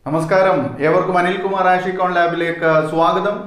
നമസ്കാരം ഏവർക്കും അനിൽകുമാർ ആഷിക്കോൺ ലാബിലേക്ക് സ്വാഗതം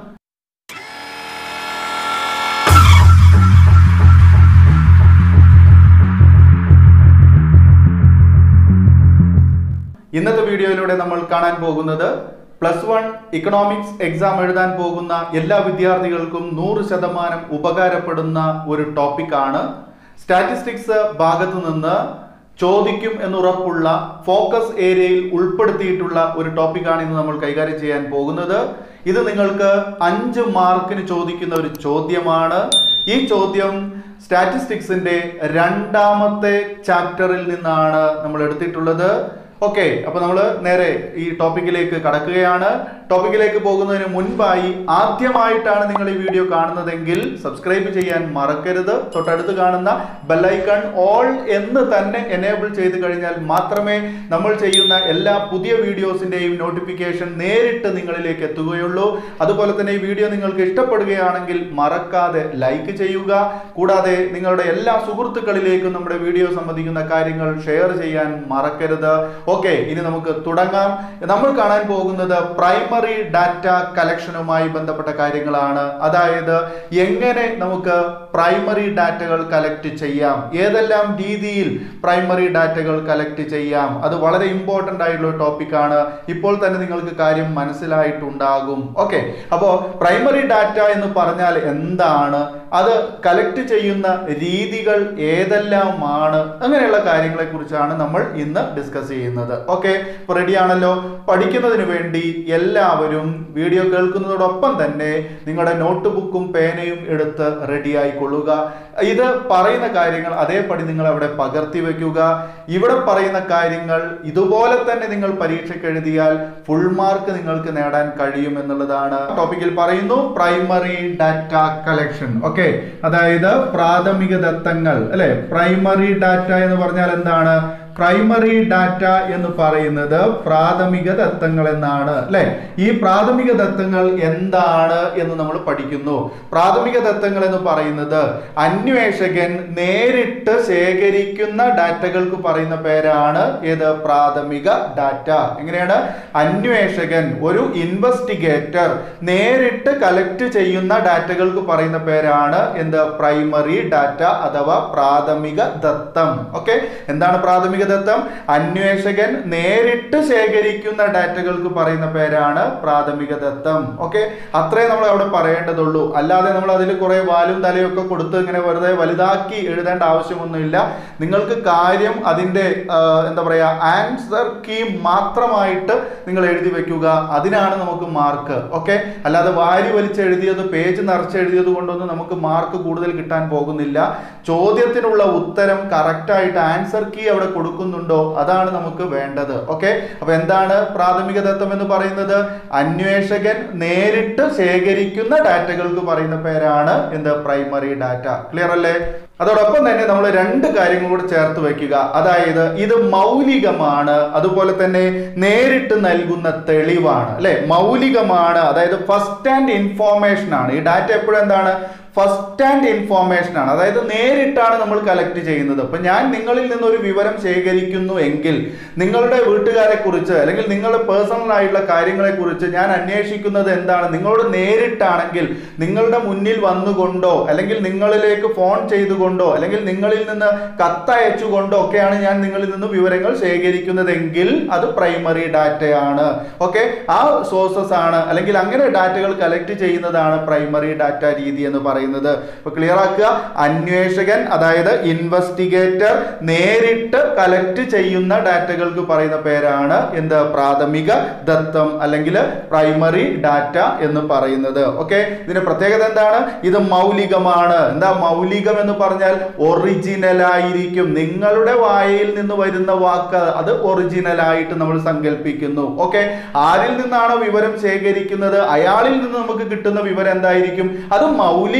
ഇന്നത്തെ വീഡിയോയിലൂടെ നമ്മൾ കാണാൻ പോകുന്നത് പ്ലസ് വൺ ഇക്കണോമിക്സ് എക്സാം എഴുതാൻ പോകുന്ന എല്ലാ വിദ്യാർത്ഥികൾക്കും നൂറ് ശതമാനം ഉപകാരപ്പെടുന്ന ഒരു ടോപ്പിക്കാണ് സ്റ്റാറ്റിസ്റ്റിക്സ് ഭാഗത്തു നിന്ന് ചോദിക്കും എന്നുറപ്പുള്ള ഫോക്കസ് ഏരിയയിൽ ഉൾപ്പെടുത്തിയിട്ടുള്ള ഒരു ടോപ്പിക്കാണ് ഇന്ന് നമ്മൾ കൈകാര്യം ചെയ്യാൻ പോകുന്നത് ഇത് നിങ്ങൾക്ക് അഞ്ച് മാർക്കിന് ചോദിക്കുന്ന ഒരു ചോദ്യമാണ് ഈ ചോദ്യം സ്റ്റാറ്റിസ്റ്റിക്സിന്റെ രണ്ടാമത്തെ ചാപ്റ്ററിൽ നിന്നാണ് നമ്മൾ എടുത്തിട്ടുള്ളത് ഓക്കെ അപ്പൊ നമ്മൾ നേരെ ഈ ടോപ്പിക്കിലേക്ക് കടക്കുകയാണ് ടോപ്പിക്കിലേക്ക് പോകുന്നതിന് മുൻപായി ആദ്യമായിട്ടാണ് നിങ്ങൾ ഈ വീഡിയോ കാണുന്നതെങ്കിൽ സബ്സ്ക്രൈബ് ചെയ്യാൻ മറക്കരുത് തൊട്ടടുത്ത് കാണുന്ന ബെല്ലൈക്കൺ ഓൾ എന്ന് തന്നെ എനേബിൾ ചെയ്ത് കഴിഞ്ഞാൽ മാത്രമേ നമ്മൾ ചെയ്യുന്ന എല്ലാ പുതിയ വീഡിയോസിന്റെയും നോട്ടിഫിക്കേഷൻ നേരിട്ട് നിങ്ങളിലേക്ക് എത്തുകയുള്ളൂ അതുപോലെ തന്നെ ഈ വീഡിയോ നിങ്ങൾക്ക് ഇഷ്ടപ്പെടുകയാണെങ്കിൽ മറക്കാതെ ലൈക്ക് ചെയ്യുക കൂടാതെ നിങ്ങളുടെ എല്ലാ സുഹൃത്തുക്കളിലേക്കും നമ്മുടെ വീഡിയോ സംബന്ധിക്കുന്ന കാര്യങ്ങൾ ഷെയർ ചെയ്യാൻ മറക്കരുത് ഓക്കെ ഇനി നമുക്ക് തുടങ്ങാം നമ്മൾ കാണാൻ പോകുന്നത് പ്രൈമറി ഡാറ്റ കലക്ഷനുമായി ബന്ധപ്പെട്ട കാര്യങ്ങളാണ് അതായത് എങ്ങനെ നമുക്ക് പ്രൈമറി ഡാറ്റകൾ കലക്ട് ചെയ്യാം ഏതെല്ലാം രീതിയിൽ പ്രൈമറി ഡാറ്റകൾ കലക്ട് ചെയ്യാം അത് വളരെ ഇമ്പോർട്ടൻ്റ് ആയിട്ടുള്ള ടോപ്പിക്കാണ് ഇപ്പോൾ തന്നെ നിങ്ങൾക്ക് കാര്യം മനസ്സിലായിട്ടുണ്ടാകും ഓക്കെ അപ്പോൾ പ്രൈമറി ഡാറ്റ എന്ന് പറഞ്ഞാൽ എന്താണ് അത് കലക്ട് ചെയ്യുന്ന രീതികൾ ഏതെല്ലാമാണ് അങ്ങനെയുള്ള കാര്യങ്ങളെ കുറിച്ചാണ് നമ്മൾ ഇന്ന് ഡിസ്കസ് ചെയ്യുന്നത് ഓക്കെ അപ്പോൾ റെഡി ആണല്ലോ പഠിക്കുന്നതിന് വേണ്ടി എല്ലാവരും വീഡിയോ കേൾക്കുന്നതോടൊപ്പം തന്നെ നിങ്ങളുടെ നോട്ട് ബുക്കും പേനയും എടുത്ത് റെഡി ആയിക്കൊള്ളുക ഇത് പറയുന്ന കാര്യങ്ങൾ അതേപടി നിങ്ങൾ അവിടെ പകർത്തി വെക്കുക ഇവിടെ പറയുന്ന കാര്യങ്ങൾ ഇതുപോലെ തന്നെ നിങ്ങൾ പരീക്ഷയ്ക്ക് എഴുതിയാൽ ഫുൾ മാർക്ക് നിങ്ങൾക്ക് നേടാൻ കഴിയും എന്നുള്ളതാണ് ടോപ്പിക്കിൽ പറയുന്നു പ്രൈമറി ഡാറ്റ കളക്ഷൻ ഓക്കെ അതായത് പ്രാഥമിക ദത്തങ്ങൾ അല്ലെ പ്രൈമറി ഡാറ്റ എന്ന് പറഞ്ഞാൽ എന്താണ് പ്രൈമറി ഡാറ്റ എന്ന് പറയുന്നത് പ്രാഥമിക ദത്തങ്ങൾ എന്നാണ് അല്ലെ ഈ പ്രാഥമിക ദത്തങ്ങൾ എന്താണ് എന്ന് നമ്മൾ പഠിക്കുന്നു പ്രാഥമിക ദത്തങ്ങൾ എന്ന് പറയുന്നത് അന്വേഷകൻ നേരിട്ട് ശേഖരിക്കുന്ന ഡാറ്റകൾക്ക് പറയുന്ന പേരാണ് ഏത് പ്രാഥമിക ഡാറ്റ എങ്ങനെയാണ് അന്വേഷകൻ ഒരു ഇൻവെസ്റ്റിഗേറ്റർ നേരിട്ട് കലക്ട് ചെയ്യുന്ന ഡാറ്റകൾക്ക് പറയുന്ന പേരാണ് എന്ത് പ്രൈമറി ഡാറ്റ അഥവാ പ്രാഥമിക ദത്തം ഓക്കെ എന്താണ് പ്രാഥമിക ദത്തം അന്വേഷകൻ നേരിട്ട് ശേഖരിക്കുന്ന ഡാറ്റകൾക്ക് പറയുന്ന പേരാണ് പ്രാഥമിക ദത്തം ഓക്കെ അത്രേ നമ്മൾ അവിടെ പറയേണ്ടതുള്ളൂ അല്ലാതെ നമ്മൾ അതിൽ കുറെ വാലും തലയും ഒക്കെ കൊടുത്ത് ഇങ്ങനെ വെറുതെ വലുതാക്കി എഴുതേണ്ട ആവശ്യമൊന്നുമില്ല നിങ്ങൾക്ക് കാര്യം അതിന്റെ ആ, എന്താ പറയാ ആൻസർ കീ മാത്രമായിട്ട് നിങ്ങൾ എഴുതി വെക്കുക അതിനാണ് നമുക്ക് മാർക്ക് ഓക്കെ അല്ലാതെ വാരി വലിച്ച് എഴുതിയത് പേജ് നിറച്ച് എഴുതിയത് കൊണ്ടൊന്നും നമുക്ക് മാർക്ക് കൂടുതൽ കിട്ടാൻ പോകുന്നില്ല ചോദ്യത്തിനുള്ള ഉത്തരം കറക്റ്റ് ആയിട്ട് ആൻസർ കീ അവിടെ കൊടുക്കുന്നുണ്ടോ അതാണ് നമുക്ക് വേണ്ടത് ഓക്കെ അപ്പൊ എന്താണ് പ്രാഥമിക തത്വം എന്ന് പറയുന്നത് അന്വേഷകൻ നേരിട്ട് ശേഖരിക്കുന്ന ഡാറ്റകൾക്ക് പറയുന്ന പേരാണ് എന്ത് പ്രൈമറി ഡാറ്റ ക്ലിയർ അല്ലേ അതോടൊപ്പം തന്നെ നമ്മൾ രണ്ട് കാര്യങ്ങൾ കൂടെ ചേർത്ത് വെക്കുക അതായത് ഇത് മൗലികമാണ് അതുപോലെ തന്നെ നേരിട്ട് നൽകുന്ന തെളിവാണ് അല്ലെ മൗലികമാണ് അതായത് ഫസ്റ്റ് ഹാൻഡ് ഇൻഫോർമേഷൻ ആണ് ഈ ഡാറ്റ എപ്പോഴും എന്താണ് ഫസ്റ്റ് ഹാൻഡ് ഇൻഫോർമേഷൻ ആണ് അതായത് നേരിട്ടാണ് നമ്മൾ കളക്ട് ചെയ്യുന്നത് അപ്പൊ ഞാൻ നിങ്ങളിൽ നിന്ന് ഒരു വിവരം ശേഖരിക്കുന്നു എങ്കിൽ നിങ്ങളുടെ വീട്ടുകാരെ കുറിച്ച് അല്ലെങ്കിൽ നിങ്ങളുടെ പേഴ്സണൽ ആയിട്ടുള്ള കാര്യങ്ങളെ കുറിച്ച് ഞാൻ അന്വേഷിക്കുന്നത് എന്താണ് നിങ്ങളോട് നേരിട്ടാണെങ്കിൽ നിങ്ങളുടെ മുന്നിൽ വന്നുകൊണ്ടോ അല്ലെങ്കിൽ നിങ്ങളിലേക്ക് ഫോൺ ചെയ്തുകൊണ്ടോ അല്ലെങ്കിൽ നിങ്ങളിൽ നിന്ന് കത്തയച്ചുകൊണ്ടോ ഒക്കെയാണ് ഞാൻ നിങ്ങളിൽ നിന്ന് വിവരങ്ങൾ ശേഖരിക്കുന്നതെങ്കിൽ അത് പ്രൈമറി ഡാറ്റയാണ് ഓക്കെ ആ സോഴ്സസ് ആണ് അല്ലെങ്കിൽ അങ്ങനെ ഡാറ്റകൾ കളക്ട് ചെയ്യുന്നതാണ് പ്രൈമറി ഡാറ്റ രീതി എന്ന് പറയുന്നത് ഇപ്പൊ ക്ലിയർ ആക്കുക അന്വേഷകൻ അതായത് ഇൻവെസ്റ്റിഗേറ്റർ നേരിട്ട് കളക്ട് ചെയ്യുന്ന ഡാറ്റകൾക്ക് പറയുന്ന പേരാണ് എന്ത് പ്രാഥമിക ദത്തം അല്ലെങ്കിൽ പ്രൈമറി ഡാറ്റ എന്ന് പറയുന്നത് ഓക്കെ ഇതിന്റെ പ്രത്യേകത എന്താണ് ഇത് മൗലികമാണ് എന്താ മൗലികം എന്ന് പറഞ്ഞാൽ ഒറിജിനൽ ആയിരിക്കും നിങ്ങളുടെ വായയിൽ നിന്ന് വരുന്ന വാക്ക് അത് ഒറിജിനൽ ആയിട്ട് നമ്മൾ സങ്കല്പിക്കുന്നു ഓക്കെ ആരിൽ നിന്നാണോ വിവരം ശേഖരിക്കുന്നത് അയാളിൽ നിന്ന് നമുക്ക് കിട്ടുന്ന വിവരം എന്തായിരിക്കും അത് മൗലിക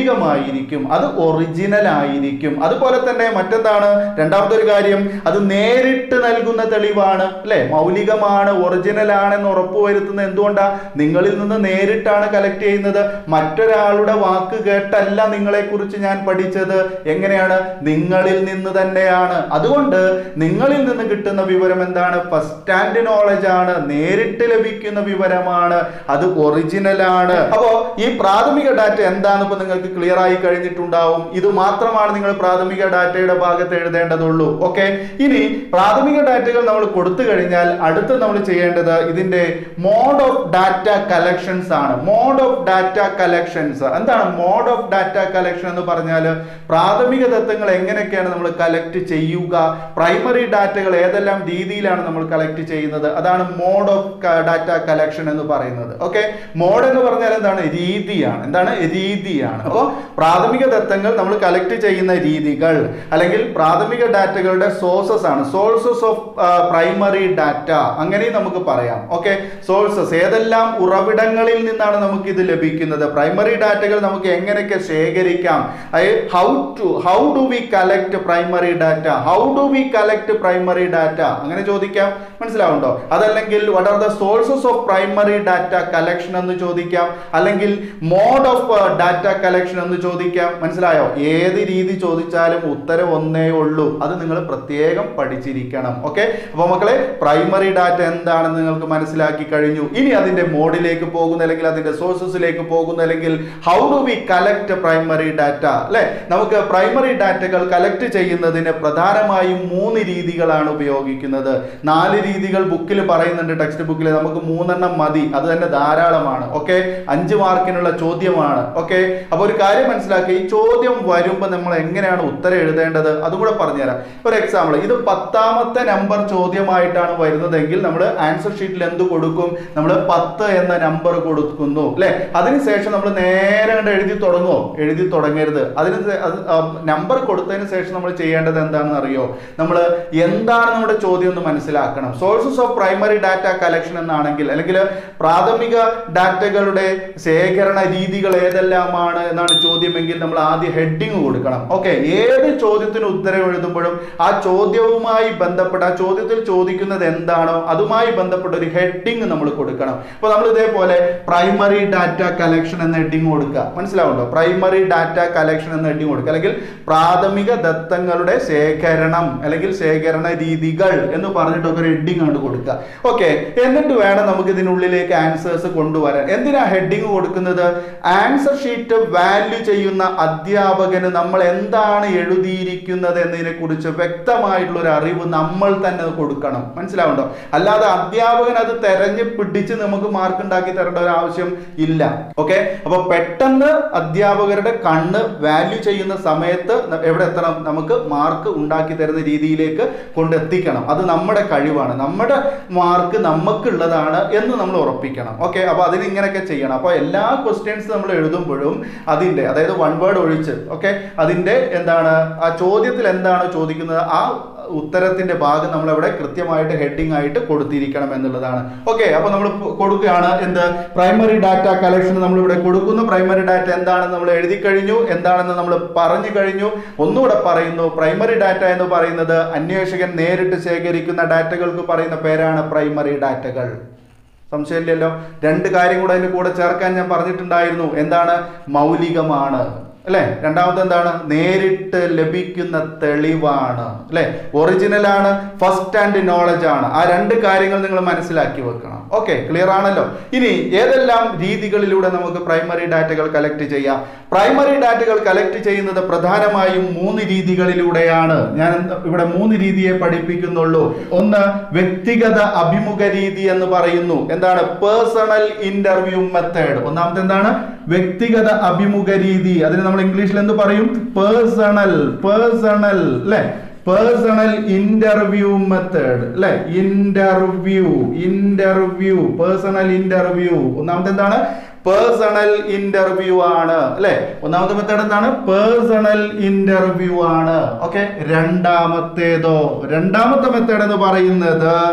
മൗലികമായിരിക്കും അത് ഒറിജിനൽ ആയിരിക്കും അതുപോലെ തന്നെ മറ്റെന്താണ് രണ്ടാമത്തെ ഒരു കാര്യം അത് നേരിട്ട് നൽകുന്ന തെളിവാണ് അല്ലെ മൗലികമാണ് ഒറിജിനൽ ആണെന്ന് ഉറപ്പുവരുത്തുന്നത് എന്തുകൊണ്ടാ നിങ്ങളിൽ നിന്ന് നേരിട്ടാണ് കലക്ട് ചെയ്യുന്നത് മറ്റൊരാളുടെ വാക്ക് കേട്ടല്ല നിങ്ങളെ കുറിച്ച് ഞാൻ പഠിച്ചത് എങ്ങനെയാണ് നിങ്ങളിൽ നിന്ന് തന്നെയാണ് അതുകൊണ്ട് നിങ്ങളിൽ നിന്ന് കിട്ടുന്ന വിവരം എന്താണ് ഫസ്റ്റ് ഹാൻഡ് നോളജ് ആണ് നേരിട്ട് ലഭിക്കുന്ന വിവരമാണ് അത് ഒറിജിനൽ ആണ് അപ്പോ ഈ പ്രാഥമിക ഡാറ്റ എന്താണെന്ന് ഇപ്പൊ നിങ്ങൾക്ക് ക്ലിയർ ആയി കഴിഞ്ഞിട്ടുണ്ടാവും ഇത് മാത്രമാണ് നിങ്ങൾ പ്രാഥമിക ഡാറ്റയുടെ ഭാഗത്ത് എഴുതേണ്ടതുള്ളൂ ഓക്കെ ഇനി പ്രാഥമിക ഡാറ്റകൾ നമ്മൾ കൊടുത്തു കഴിഞ്ഞാൽ അടുത്ത് നമ്മൾ ചെയ്യേണ്ടത് ഇതിന്റെ മോഡ് ഓഫ് ഡാറ്റ കളക്ഷൻസ് ആണ് മോഡ് ഓഫ് ഡാറ്റ കളക്ഷൻസ് എന്താണ് മോഡ് ഓഫ് ഡാറ്റ കളക്ഷൻ എന്ന് പറഞ്ഞാൽ പ്രാഥമിക തത്വങ്ങൾ എങ്ങനെയൊക്കെയാണ് നമ്മൾ കളക്ട് ചെയ്യുക പ്രൈമറി ഡാറ്റകൾ ഏതെല്ലാം രീതിയിലാണ് നമ്മൾ കളക്ട് ചെയ്യുന്നത് അതാണ് മോഡ് ഓഫ് ഡാറ്റ കളക്ഷൻ എന്ന് പറയുന്നത് ഓക്കെ മോഡ് എന്ന് പറഞ്ഞാൽ എന്താണ് രീതിയാണ് എന്താണ് രീതിയാണ് അപ്പോൾ പ്രാഥമിക ദത്തങ്ങൾ നമ്മൾ കളക്ട് ചെയ്യുന്ന രീതികൾ അല്ലെങ്കിൽ പ്രാഥമിക ഡാറ്റകളുടെ സോഴ്സസ് ആണ് സോഴ്സസ് ഓഫ് പ്രൈമറി ഡാറ്റ അങ്ങനെയും നമുക്ക് പറയാം ഓക്കെ സോഴ്സസ് ഏതെല്ലാം ഉറവിടങ്ങളിൽ നിന്നാണ് നമുക്ക് ഇത് ലഭിക്കുന്നത് പ്രൈമറി ഡാറ്റകൾ നമുക്ക് എങ്ങനെയൊക്കെ ശേഖരിക്കാം how to how do we collect primary data how do we collect primary data അങ്ങനെ ചോദിക്കാം മനസ്സിലാവുണ്ടോ അതല്ലെങ്കിൽ what are the sources of primary data collection എന്ന് ചോദിക്കാം അല്ലെങ്കിൽ മോഡ് ഓഫ് ഡാറ്റ കളക്ഷൻ എന്ന് ചോദിക്കാം മനസ്സിലായോ ഏത് രീതി ചോദിച്ചാലും ഉത്തരം ഒന്നേ ഉള്ളൂ അത് നിങ്ങൾ പ്രത്യേകം പഠിച്ചിരിക്കണം ഓക്കെ അപ്പൊ മക്കളെ പ്രൈമറി ഡാറ്റ എന്താണെന്ന് നിങ്ങൾക്ക് മനസ്സിലാക്കി കഴിഞ്ഞു ഇനി അതിന്റെ മോഡിലേക്ക് പോകുന്ന അല്ലെങ്കിൽ അതിന്റെ സോഴ്സസിലേക്ക് പോകുന്ന അല്ലെങ്കിൽ how do we collect primary data അല്ലെ നമുക്ക് പ്രൈമറി ഡാറ്റകൾ കളക്ട് ചെയ്യുന്നതിന് പ്രധാനമായും മൂന്ന് രീതികളാണ് ഉപയോഗിക്കുന്നത് നാല് രീതികൾ ബുക്കിൽ പറയുന്നുണ്ട് ടെക്സ്റ്റ് ബുക്കിൽ നമുക്ക് മൂന്നെണ്ണം മതി അത് തന്നെ ധാരാളമാണ് ഓക്കെ അഞ്ച് മാർക്കിനുള്ള ചോദ്യമാണ് ഓക്കെ അപ്പൊ ഒരു കാര്യം മനസ്സിലാക്കി ഈ ചോദ്യം വരുമ്പോൾ നമ്മൾ എങ്ങനെയാണ് ഉത്തരം എഴുതേണ്ടത് അതും കൂടെ പറഞ്ഞുതരാം ഒരു എക്സാമ്പിൾ ഇത് പത്താമത്തെ നമ്പർ ചോദ്യമായിട്ടാണ് വരുന്നതെങ്കിൽ നമ്മൾ ആൻസർ ഷീറ്റിൽ എന്ത് കൊടുക്കും നമ്മൾ പത്ത് എന്ന നമ്പർ കൊടുക്കുന്നു അല്ലെ അതിനുശേഷം നമ്മൾ നേരെ കണ്ട് എഴുതി തുടങ്ങുമോ എഴുതി തുടങ്ങരുത് അതിന് നമ്പർ കൊടുത്തതിന് ശേഷം നമ്മൾ ചെയ്യേണ്ടത് എന്താണെന്ന് അറിയോ നമ്മൾ എന്താണ് നമ്മുടെ ചോദ്യം എന്ന് മനസ്സിലാക്കണം sources of primary data collection എന്നാണെങ്കിൽ അല്ലെങ്കിൽ പ്രാഥമിക ഡാറ്റകളുടെ ശേഖരണ രീതികൾ ഏതെല്ലാമാണ് എന്നാണ് ചോദ്യമെങ്കിൽ നമ്മൾ ആദ്യം ഹെഡിങ് കൊടുക്കണം ഓക്കെ ഏത് ചോദ്യത്തിന് ഉത്തരം എഴുതുമ്പോഴും ആ ചോദ്യവുമായി ബന്ധപ്പെട്ട ആ ചോദ്യത്തിൽ ചോദിക്കുന്നത് എന്താണോ അതുമായി ബന്ധപ്പെട്ട ഒരു ഹെഡിങ് നമ്മൾ കൊടുക്കണം അപ്പൊ നമ്മൾ ഇതേപോലെ പ്രൈമറി ഡാറ്റ കളക്ഷൻ എന്ന ഹെഡിങ് കൊടുക്കുക മനസ്സിലാവുണ്ടോ പ്രൈമറി ഡാറ്റ കളക്ഷൻ എന്ന ഹെഡിങ് കൊടുക്കുക അല്ലെങ്കിൽ പ്രാഥമിക ദത്തങ്ങളുടെ ശേഖരണം അല്ലെങ്കിൽ ശേഖരണ രീതികൾ എന്ന് പറഞ്ഞിട്ടൊക്കെ ഒരു ഹെഡിങ് ആണ് കൊടുക്കുക ഓക്കെ എന്നിട്ട് വേണം നമുക്ക് ഇതിനുള്ളിലേക്ക് ആൻസേഴ്സ് കൊണ്ടുവരാൻ എന്തിനാ ഹെഡിങ് കൊടുക്കുന്നത് ആൻസർ ഷീറ്റ് വാല്യൂ ചെയ്യുന്ന അധ്യാപകന് നമ്മൾ എന്താണ് എഴുതിയിരിക്കുന്നത് എന്നതിനെ കുറിച്ച് വ്യക്തമായിട്ടുള്ള ഒരു അറിവ് നമ്മൾ തന്നെ കൊടുക്കണം മനസ്സിലാവുണ്ടോ അല്ലാതെ അധ്യാപകൻ അത് തെരഞ്ഞു പിടിച്ച് നമുക്ക് മാർക്ക് ഉണ്ടാക്കി തരേണ്ട ഒരു ആവശ്യം ഇല്ല ഓക്കെ അപ്പൊ പെട്ടെന്ന് അധ്യാപകരുടെ കണ്ണ് വാല്യൂ ചെയ്യുന്ന സമയത്ത് ന- എവിടെ എത്തണം നമുക്ക് മാർക്ക് ഉണ്ടാക്കി തരുന്ന രീതിയിലേക്ക് കൊണ്ടെത്തിക്കണം അത് നമ്മുടെ കഴിവാണ് നമ്മുടെ മാർക്ക് നമുക്കുള്ളതാണ് എന്ന് നമ്മൾ ഉറപ്പിക്കണം ഓക്കെ അപ്പൊ അതിന് ഇങ്ങനെയൊക്കെ ചെയ്യണം അപ്പൊ എല്ലാ ക്വസ്റ്റ്യൻസ് നമ്മൾ എഴുതുമ്പോഴും അതിന്റെ അതായത് വൺ വേർഡ് ഒഴിച്ച് ഓക്കെ അതിന്റെ എന്താണ് ആ ചോദ്യത്തിൽ എന്താണ് ചോദിക്കുന്നത് ആ ഉത്തരത്തിന്റെ ഭാഗം നമ്മൾ അവിടെ കൃത്യമായിട്ട് ഹെഡിങ് ആയിട്ട് കൊടുത്തിരിക്കണം എന്നുള്ളതാണ് ഓക്കെ അപ്പൊ നമ്മൾ കൊടുക്കുകയാണ് എന്ത് പ്രൈമറി ഡാറ്റ കളക്ഷൻ നമ്മൾ ഇവിടെ കൊടുക്കുന്നു പ്രൈമറി ഡാറ്റ എന്താണെന്ന് നമ്മൾ എഴുതി കഴിഞ്ഞു എന്താണെന്ന് നമ്മൾ പറഞ്ഞു കഴിഞ്ഞു ഒന്നുകൂടെ പറയുന്നു പ്രൈമറി ഡാറ്റ എന്ന് പറയുന്നത് അന്വേഷകൻ നേരിട്ട് ശേഖരിക്കുന്ന ഡാറ്റകൾക്ക് പറയുന്ന പേരാണ് പ്രൈമറി ഡാറ്റകൾ സംശയമില്ലല്ലോ രണ്ട് കാര്യം കൂടെ അതിന്റെ കൂടെ ചേർക്കാൻ ഞാൻ പറഞ്ഞിട്ടുണ്ടായിരുന്നു എന്താണ് മൗലികമാണ് അല്ലെ രണ്ടാമത്തെ എന്താണ് നേരിട്ട് ലഭിക്കുന്ന തെളിവാണ് അല്ലെ ഒറിജിനൽ ആണ് ഫസ്റ്റ് ഹാൻഡ് നോളജ് ആണ് ആ രണ്ട് കാര്യങ്ങൾ നിങ്ങൾ മനസ്സിലാക്കി വെക്കണം ഓക്കെ ക്ലിയർ ആണല്ലോ ഇനി ഏതെല്ലാം രീതികളിലൂടെ നമുക്ക് പ്രൈമറി ഡാറ്റകൾ കളക്ട് ചെയ്യാം പ്രൈമറി ഡാറ്റകൾ കളക്ട് ചെയ്യുന്നത് പ്രധാനമായും മൂന്ന് രീതികളിലൂടെയാണ് ഞാൻ ഇവിടെ മൂന്ന് രീതിയെ പഠിപ്പിക്കുന്നുള്ളൂ ഒന്ന് വ്യക്തിഗത അഭിമുഖ രീതി എന്ന് പറയുന്നു എന്താണ് പേഴ്സണൽ ഇന്റർവ്യൂ മെത്തേഡ് ഒന്നാമത്തെ എന്താണ് വ്യക്തിഗത അഭിമുഖ രീതി അതിന് നമ്മൾ ഇംഗ്ലീഷിൽ എന്ത് പറയും പേഴ്സണൽ പേഴ്സണൽ അല്ലെ പേഴ്സണൽ ഇന്റർവ്യൂ മെത്തേഡ് അല്ലെ ഇന്റർവ്യൂ ഇന്റർവ്യൂ പേഴ്സണൽ ഇന്റർവ്യൂ ഒന്നാമത്തെ എന്താണ് പേഴ്സണൽ ഇന്റർവ്യൂ ആണ് അല്ലെ ഒന്നാമത്തെ മെത്തേഡ് എന്താണ് പേഴ്സണൽ ഇന്റർവ്യൂ ആണ് ഓക്കെ രണ്ടാമത്തേതോ രണ്ടാമത്തെ മെത്തേഡ് എന്ന് പറയുന്നത്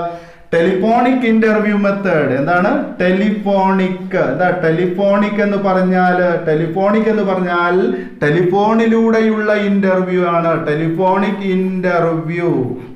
ടെലിഫോണിക് ഇന്റർവ്യൂ മെത്തേഡ് എന്താണ് ടെലിഫോണിക് എന്താ ടെലിഫോണിക് എന്ന് പറഞ്ഞാൽ ടെലിഫോണിക് എന്ന് പറഞ്ഞാൽ ടെലിഫോണിലൂടെയുള്ള ഇന്റർവ്യൂ ആണ് telephonic interview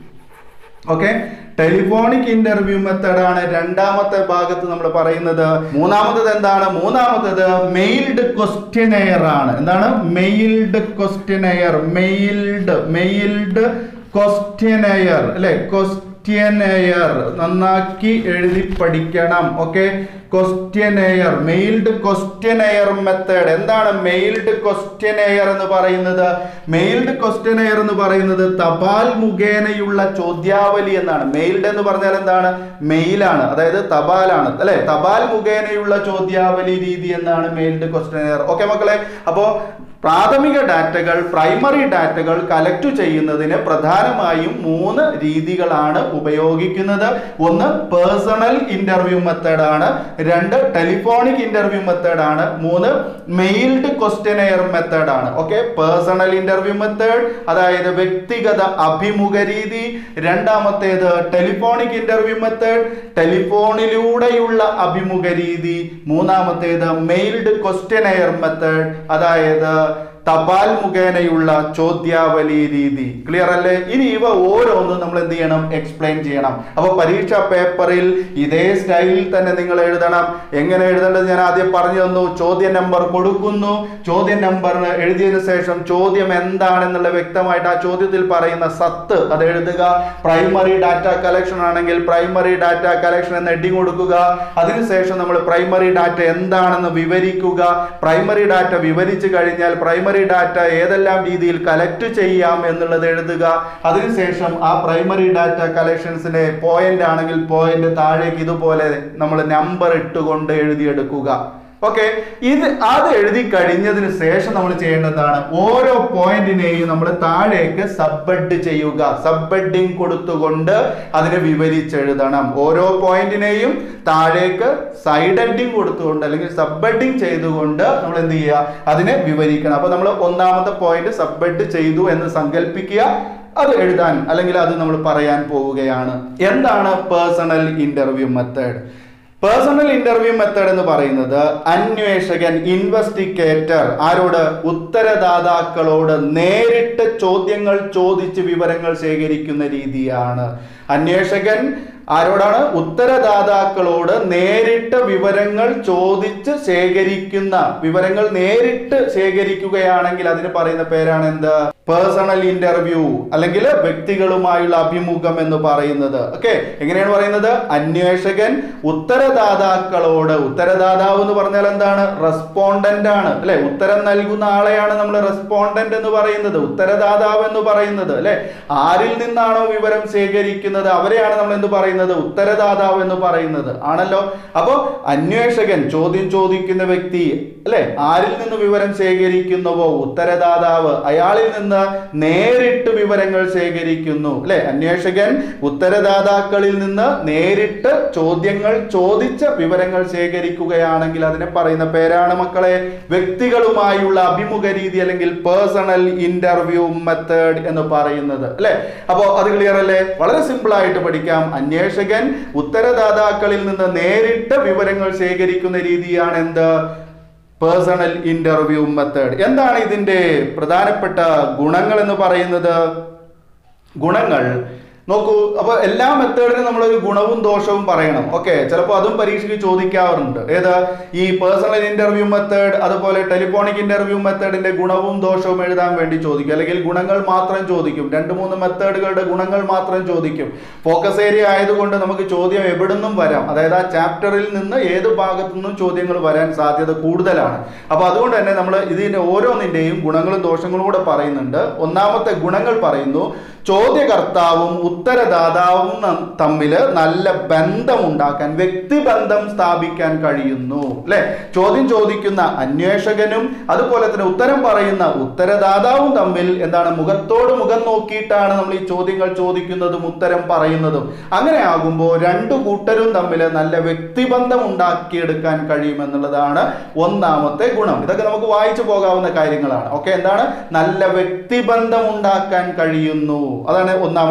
okay telephonic interview method ആണ് രണ്ടാമത്തെ ഭാഗത്ത് നമ്മൾ പറയുന്നത് മൂന്നാമത്തത് എന്താണ് മൂന്നാമത്തത് മെയിൽഡ് ക്വസ്റ്റ്യനെയർ ആണ് എന്താണ് mailed questionnaire mailed mailed questionnaire അല്ലെ ക്വസ്റ്റ്യനെയർ നന്നാക്കി എഴുതി പഠിക്കണം okay questionnaire mailed questionnaire method എന്താണ് മെയിൽഡ് ക്വസ്റ്റ്യനെയർ എന്ന് പറയുന്നത് മെയിൽഡ് ക്വസ്റ്റ്യനെയർ എന്ന് പറയുന്നത് തപാൽ മുഖേനയുള്ള ചോദ്യാവലി എന്നാണ് മെയിൽഡ് എന്ന് പറഞ്ഞാൽ എന്താണ് മെയിലാണ് അതായത് തപാലാണ് അല്ലെ തപാൽ മുഖേനയുള്ള ചോദ്യാവലി രീതി എന്നാണ് മെയിൽഡ് ക്വസ്റ്റ്യനെയർ ഓക്കെ മക്കളെ അപ്പോ പ്രാഥമിക ഡാറ്റകൾ പ്രൈമറി ഡാറ്റകൾ കലക്ട് ചെയ്യുന്നതിന് പ്രധാനമായും മൂന്ന് രീതികളാണ് ഉപയോഗിക്കുന്നത് ഒന്ന് പേഴ്സണൽ ഇന്റർവ്യൂ മെത്തേഡ് ആണ് രണ്ട് ടെലിഫോണിക് ഇന്റർവ്യൂ മെത്തേഡ് ആണ് മൂന്ന് മെയിൽഡ് ക്വസ്റ്റ്യനെയർ മെത്തേഡ് ആണ് ഓക്കെ പേഴ്സണൽ ഇന്റർവ്യൂ മെത്തേഡ് അതായത് വ്യക്തിഗത അഭിമുഖ രീതി രണ്ടാമത്തേത് ടെലിഫോണിക് ഇന്റർവ്യൂ മെത്തേഡ് ടെലിഫോണിലൂടെയുള്ള അഭിമുഖ രീതി മൂന്നാമത്തേത് മെയിൽഡ് ക്വസ്റ്റ്യനെയർ മെത്തേഡ് അതായത് തപാൽ മുഖേനയുള്ള ചോദ്യാവലി രീതി ക്ലിയർ അല്ലേ ഇനി ഇവ ഓരോന്നും നമ്മൾ എന്ത് ചെയ്യണം എക്സ്പ്ലെയിൻ ചെയ്യണം അപ്പൊ പരീക്ഷാ പേപ്പറിൽ ഇതേ സ്റ്റൈലിൽ തന്നെ നിങ്ങൾ എഴുതണം എങ്ങനെ എഴുതേണ്ടത് ഞാൻ ആദ്യം പറഞ്ഞു തന്നു ചോദ്യ നമ്പർ കൊടുക്കുന്നു ചോദ്യ നമ്പർ എഴുതിയതിനു ശേഷം ചോദ്യം എന്താണെന്നുള്ള വ്യക്തമായിട്ട് ആ ചോദ്യത്തിൽ പറയുന്ന സത്ത് അത് എഴുതുക പ്രൈമറി ഡാറ്റ കളക്ഷൻ ആണെങ്കിൽ പ്രൈമറി ഡാറ്റ കളക്ഷൻ എന്ന് ഹെഡിങ് കൊടുക്കുക അതിനുശേഷം നമ്മൾ പ്രൈമറി ഡാറ്റ എന്താണെന്ന് വിവരിക്കുക പ്രൈമറി ഡാറ്റ വിവരിച്ചു കഴിഞ്ഞാൽ പ്രൈമറി ഡാറ്റ ഏതെല്ലാം രീതിയിൽ കലക്ട് ചെയ്യാം എന്നുള്ളത് എഴുതുക അതിനുശേഷം ആ പ്രൈമറി ഡാറ്റ കളക്ഷൻസിനെ പോയിന്റ് ആണെങ്കിൽ പോയിന്റ് താഴേക്ക് ഇതുപോലെ നമ്മൾ നമ്പർ ഇട്ടുകൊണ്ട് എഴുതിയെടുക്കുക ഓക്കെ ഇത് അത് എഴുതി കഴിഞ്ഞതിന് ശേഷം നമ്മൾ ചെയ്യേണ്ടതാണ് ഓരോ പോയിന്റിനെയും നമ്മൾ താഴേക്ക് സബ്ബഡ് ചെയ്യുക സബ്ബഡിങ് കൊടുത്തുകൊണ്ട് അതിനെ വിവരിച്ചെഴുതണം ഓരോ പോയിന്റിനെയും താഴേക്ക് സൈഡ് ഹെഡിങ് കൊടുത്തുകൊണ്ട് അല്ലെങ്കിൽ സബ്ബഡിങ് ചെയ്തുകൊണ്ട് നമ്മൾ എന്ത് ചെയ്യുക അതിനെ വിവരിക്കണം അപ്പൊ നമ്മൾ ഒന്നാമത്തെ പോയിന്റ് സബ്ബഡ് ചെയ്തു എന്ന് സങ്കല്പിക്കുക അത് എഴുതാൻ അല്ലെങ്കിൽ അത് നമ്മൾ പറയാൻ പോവുകയാണ് എന്താണ് personal interview method personal interview method എന്ന് പറയുന്നത് അന്വേഷകൻ ഇൻവെസ്റ്റിഗേറ്റർ ആരോട് ഉത്തരദാതാക്കളോട് നേരിട്ട് ചോദ്യങ്ങൾ ചോദിച്ച് വിവരങ്ങൾ ശേഖരിക്കുന്ന രീതിയാണ് അന്വേഷകൻ ആരോടാണ് ഉത്തരദാതാക്കളോട് നേരിട്ട് വിവരങ്ങൾ ചോദിച്ച് ശേഖരിക്കുന്ന വിവരങ്ങൾ നേരിട്ട് ശേഖരിക്കുകയാണെങ്കിൽ അതിന് പറയുന്ന പേരാണ് എന്ത് പേഴ്സണൽ ഇന്റർവ്യൂ അല്ലെങ്കിൽ വ്യക്തികളുമായുള്ള അഭിമുഖം എന്ന് പറയുന്നത് ഓക്കെ എങ്ങനെയാണ് പറയുന്നത് അന്വേഷകൻ ഉത്തരദാതാക്കളോട് ഉത്തരദാതാവ് എന്ന് പറഞ്ഞാൽ എന്താണ് റെസ്പോണ്ടന്റ് ആണ് അല്ലെ ഉത്തരം നൽകുന്ന ആളെയാണ് നമ്മൾ റെസ്പോണ്ടന്റ് എന്ന് പറയുന്നത് ഉത്തരദാതാവ് എന്ന് പറയുന്നത് അല്ലെ ആരിൽ നിന്നാണോ വിവരം ശേഖരിക്കുന്നത് അവരെയാണ് നമ്മൾ എന്ത് പറയുന്നത് ഉത്തരദാതാവ് എന്ന് പറയുന്നത് ആണല്ലോ അപ്പോ അന്വേഷകൻ ചോദ്യം ചോദിക്കുന്ന വ്യക്തി അല്ലെ ആരിൽ നിന്ന് വിവരം ശേഖരിക്കുന്നുവോ ഉത്തരദാതാവ് അയാളിൽ നിന്ന് നേരിട്ട് വിവരങ്ങൾ ശേഖരിക്കുന്നു അല്ലെ അന്വേഷകൻ ഉത്തരദാതാക്കളിൽ നിന്ന് നേരിട്ട് ചോദ്യങ്ങൾ ചോദിച്ച വിവരങ്ങൾ ശേഖരിക്കുകയാണെങ്കിൽ അതിനെ പറയുന്ന പേരാണ് മക്കളെ വ്യക്തികളുമായുള്ള അഭിമുഖ രീതി അല്ലെങ്കിൽ പേഴ്സണൽ ഇന്റർവ്യൂ മെത്തേഡ് എന്ന് പറയുന്നത് അല്ലെ അപ്പോ അത് ക്ലിയർ അല്ലേ വളരെ സിമ്പിൾ ആയിട്ട് പഠിക്കാം അന്വേഷകൻ ഉത്തരദാതാക്കളിൽ നിന്ന് നേരിട്ട് വിവരങ്ങൾ ശേഖരിക്കുന്ന രീതിയാണ് എന്ത് പേഴ്സണൽ ഇന്റർവ്യൂ മെത്തേഡ് എന്താണ് ഇതിന്റെ പ്രധാനപ്പെട്ട ഗുണങ്ങൾ എന്ന് പറയുന്നത് ഗുണങ്ങൾ നോക്കൂ അപ്പൊ എല്ലാ മെത്തേഡിനും നമ്മളൊരു ഗുണവും ദോഷവും പറയണം ഓക്കെ ചിലപ്പോൾ അതും പരീക്ഷയ്ക്ക് ചോദിക്കാറുണ്ട് ഏത് ഈ പേഴ്സണൽ ഇന്റർവ്യൂ മെത്തേഡ് അതുപോലെ ടെലിഫോണിക് ഇന്റർവ്യൂ മെത്തേഡിന്റെ ഗുണവും ദോഷവും എഴുതാൻ വേണ്ടി ചോദിക്കും അല്ലെങ്കിൽ ഗുണങ്ങൾ മാത്രം ചോദിക്കും രണ്ട് മൂന്ന് മെത്തേഡുകളുടെ ഗുണങ്ങൾ മാത്രം ചോദിക്കും ഫോക്കസ് ഏരിയ ആയതുകൊണ്ട് നമുക്ക് ചോദ്യം എവിടുന്നും വരാം അതായത് ആ ചാപ്റ്ററിൽ നിന്ന് ഏത് ഭാഗത്തു നിന്നും ചോദ്യങ്ങൾ വരാൻ സാധ്യത കൂടുതലാണ് അപ്പൊ അതുകൊണ്ട് തന്നെ നമ്മൾ ഇതിന്റെ ഓരോന്നിന്റെയും ഗുണങ്ങളും ദോഷങ്ങളും കൂടെ പറയുന്നുണ്ട് ഒന്നാമത്തെ ഗുണങ്ങൾ പറയുന്നു ചോദ്യകർത്താവും ഉത്തരദാതാവും നം- തമ്മിൽ നല്ല ബന്ധമുണ്ടാക്കാൻ വ്യക്തിബന്ധം സ്ഥാപിക്കാൻ കഴിയുന്നു അല്ലെ ചോദ്യം ചോദിക്കുന്ന അന്വേഷകനും അതുപോലെ തന്നെ ഉത്തരം പറയുന്ന ഉത്തരദാതാവും തമ്മിൽ എന്താണ് മുഖത്തോട് മുഖം നോക്കിയിട്ടാണ് നമ്മൾ ഈ ചോദ്യങ്ങൾ ചോദിക്കുന്നതും ഉത്തരം പറയുന്നതും അങ്ങനെ ആകുമ്പോൾ രണ്ടു കൂട്ടരും തമ്മിൽ നല്ല വ്യക്തിബന്ധം ഉണ്ടാക്കിയെടുക്കാൻ കഴിയുമെന്നുള്ളതാണ് ഒന്നാമത്തെ ഗുണം ഇതൊക്കെ നമുക്ക് വായിച്ചു പോകാവുന്ന കാര്യങ്ങളാണ് ഓക്കെ എന്താണ് നല്ല വ്യക്തിബന്ധം ഉണ്ടാക്കാൻ കഴിയുന്നു അതാണ് ഒന്നാമത്തെ കാര്യം രണ്ടാമത്തെ